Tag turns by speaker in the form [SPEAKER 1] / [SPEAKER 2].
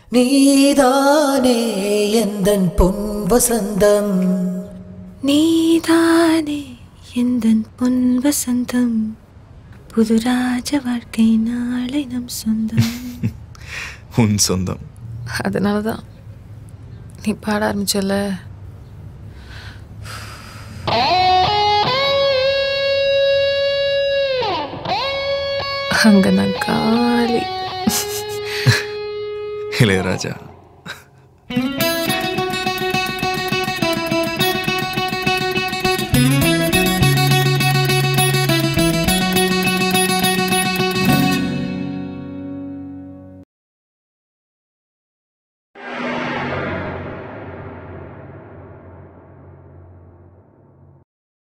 [SPEAKER 1] நீதானே எந்தன் பொன் வசந்தம்
[SPEAKER 2] நீதானே எந்தன் பொன் வசந்தம் புது ராஜ வாழ்க்கை நாளை நம் சொந்தம்
[SPEAKER 3] உன் சொந்தம்
[SPEAKER 2] அதனால தான் நீ பாட ஆரம்பிச்சல அங்க நான் காலி
[SPEAKER 3] இளையராஜா